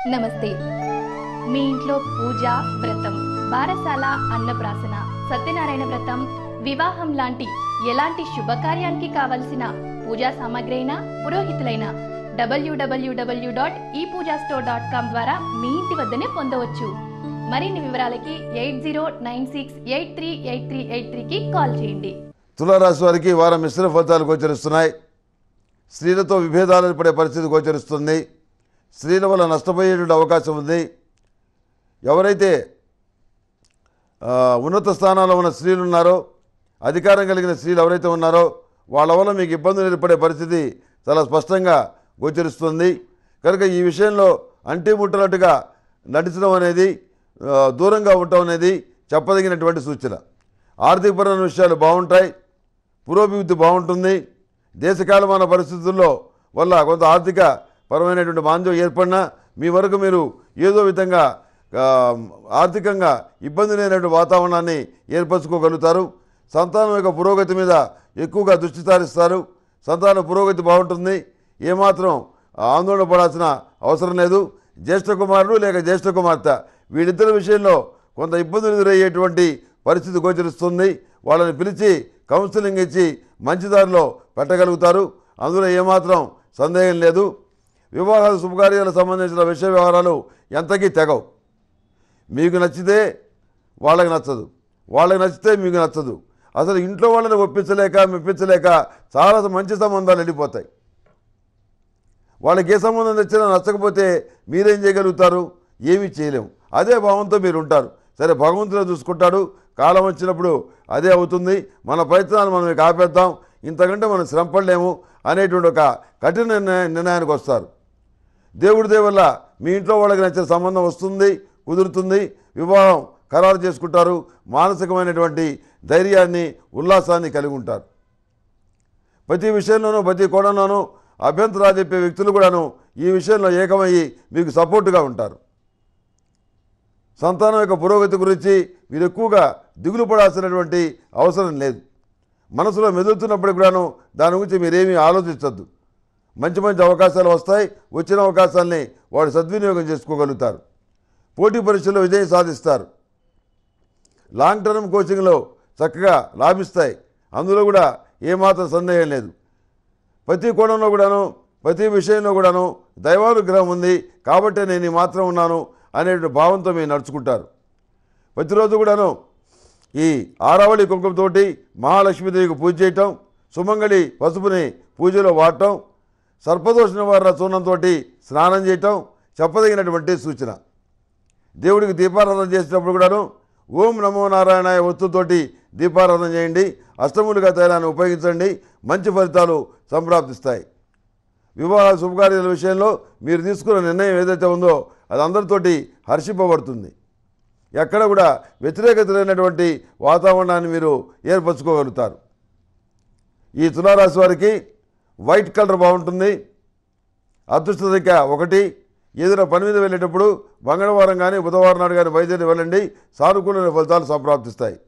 నమస్తే మీ ఇంట్లో పూజ వ్రతం బారసాల అన్నప్రాసన సత్యనారాయణ వ్రతం వివాహం లాంటి ఎలాంటి శుభకార్యానికి కావలసిన పూజా సామాగ్రి అయినా పురోహితులైన డబ్ల్యూడబ్ల్యూడబ్ల్యూ డాట్ ఈ పూజా స్టోర్ డాట్ కామ్ ద్వారా మీ ఇంటి వద్దనే పొందవచ్చు మరిన్ని వివరాలకి eight zero nine six eight three eight three eight త్రీకి కాల్ చేయండి తులారాశి వారికి ఈ వారం మిశ్రమ ఫలితాలు గోచరిస్తున్నాయి స్త్రీలతో విభేదాలు ఏర్పడే పరిస్థితి గోచరిస్తుంది స్త్రీల వల్ల నష్టపోయేటువంటి అవకాశం ఉంది ఎవరైతే ఆ, ఉన్నత స్థానాల్లో ఉన్న స్త్రీలు ఉన్నారో అధికారం కలిగిన స్త్రీలు ఎవరైతే ఉన్నారో వాళ్ళ వల్ల మీకు ఇబ్బందులు ఏర్పడే పరిస్థితి చాలా స్పష్టంగా గోచరిస్తుంది కనుక ఈ విషయంలో అంటి ముట్టనట్టుగా నటించడం అనేది ఆ, దూరంగా ఉండటం అనేది చెప్పదగినటువంటి సూచన ఆర్థికపరమైన విషయాలు బాగుంటాయి పురోభివృద్ధి బాగుంటుంది దేశకాలమాన పరిస్థితుల్లో వల్ల కొంత ఆర్థిక పరమైనటువంటి మాంద్యం ఏర్పడినా మీ వరకు మీరు ఏదో విధంగా ఆ, ఆర్థికంగా ఇబ్బంది లేనటువంటి వాతావరణాన్ని ఏర్పరచుకోగలుగుతారు సంతానం యొక్క పురోగతి మీద ఎక్కువగా దృష్టి సారిస్తారు సంతాన పురోగతి బాగుంటుంది ఏమాత్రం ఆందోళన పడాల్సిన అవసరం లేదు జ్యేష్ఠ కుమారుడు లేక జ్యేష్ఠ కుమార్తె వీళ్ళిద్దరి విషయంలో కొంత ఇబ్బందులు ఎదురయ్యేటువంటి పరిస్థితి గోచరిస్తుంది వాళ్ళని పిలిచి కౌన్సిలింగ్ ఇచ్చి మంచి దారిలో పెట్టగలుగుతారు అందులో ఏమాత్రం సందేహం లేదు వివాహాల శుభకార్యాలకు సంబంధించిన విషయ వ్యవహారాలు ఎంతకీ తెగవు మీకు నచ్చితే వాళ్ళకి నచ్చదు వాళ్ళకి నచ్చితే మీకు నచ్చదు అసలు ఇంట్లో వాళ్ళని ఒప్పించలేక మెప్పించలేక చాలా మంచి సంబంధాలు వెళ్ళిపోతాయి వాళ్ళకి ఏ సంబంధం తెచ్చినా నచ్చకపోతే మీరేం చేయగలుగుతారు ఏమీ చేయలేము అదే భావంతో మీరు ఉంటారు సరే భగవంతుడే చూసుకుంటాడు కాలం వచ్చినప్పుడు అదే అవుతుంది మన ప్రయత్నాలు మనం ఇక ఆపేద్దాం ఇంతకంటే మనం శ్రమపడలేము అనేటువంటి ఒక కఠిన నిర్ణయ నిర్ణయానికి వస్తారు దేవుడి దయ వల్ల మీ ఇంట్లో వాళ్ళకి నచ్చిన సంబంధం వస్తుంది కుదురుతుంది వివాహం ఖరారు చేసుకుంటారు మానసికమైనటువంటి ధైర్యాన్ని ఉల్లాసాన్ని కలిగి ఉంటారు ప్రతి విషయంలోనూ ప్రతి కోణంలోనూ అభ్యంతరాలు చెప్పే వ్యక్తులు కూడాను ఈ విషయంలో ఏకమయ్యి మీకు సపోర్టుగా ఉంటారు సంతానం యొక్క పురోగతి గురించి మీరు ఎక్కువగా దిగులు పడాల్సినటువంటి అవసరం లేదు మనసులో మెదులుతున్నప్పుడు కూడాను దాని గురించి మీరేమీ ఆలోచించద్దు మంచి మంచి అవకాశాలు వస్తాయి వచ్చిన అవకాశాలని వాడు సద్వినియోగం చేసుకోగలుగుతారు పోటీ పరీక్షల్లో విజయం సాధిస్తారు లాంగ్ టర్మ్ కోచింగ్లో చక్కగా లాభిస్తాయి అందులో కూడా ఏమాత్రం సందేహం లేదు ప్రతి కోణంలో కూడాను ప్రతి విషయంలో కూడాను దైవానుగ్రహం ఉంది కాబట్టి నేను ఈ మాత్రం ఉన్నాను అనేటువంటి భావంతో మీరు నడుచుకుంటారు ప్రతిరోజు కూడాను ఈ ఆరావళి కుంకుమతోటి మహాలక్ష్మీదేవికి పూజ చేయటం సుమంగళి పసుపుని పూజలో వాడటం సర్పదోష నివారణ చూర్ణంతో స్నానం చేయటం చెప్పదగినటువంటి సూచన దేవుడికి దీపారాధన చేసినప్పుడు కూడాను ఓం నమో నారాయణ వస్తుతోటి దీపారాధన చేయండి అష్టములుగా తైలాన్ని ఉపయోగించండి మంచి ఫలితాలు సంప్రాప్తిస్తాయి వివాహ శుభకార్యాల విషయంలో మీరు తీసుకున్న నిర్ణయం ఏదైతే ఉందో అది అందరితోటి హర్షింపబడుతుంది ఎక్కడ కూడా వ్యతిరేకత లేనటువంటి వాతావరణాన్ని మీరు ఏర్పరచుకోగలుగుతారు ఈ తులారాశి వారికి వైట్ కలర్ బాగుంటుంది అదృష్ట సంఖ్య ఒకటి ఏదైనా పని మీద వెళ్ళేటప్పుడు మంగళవారం కానీ బుధవారం నాడు కానీ బయలుదేరి వెళ్ళండి సానుకూలమైన ఫలితాలు సంప్రాప్తిస్తాయి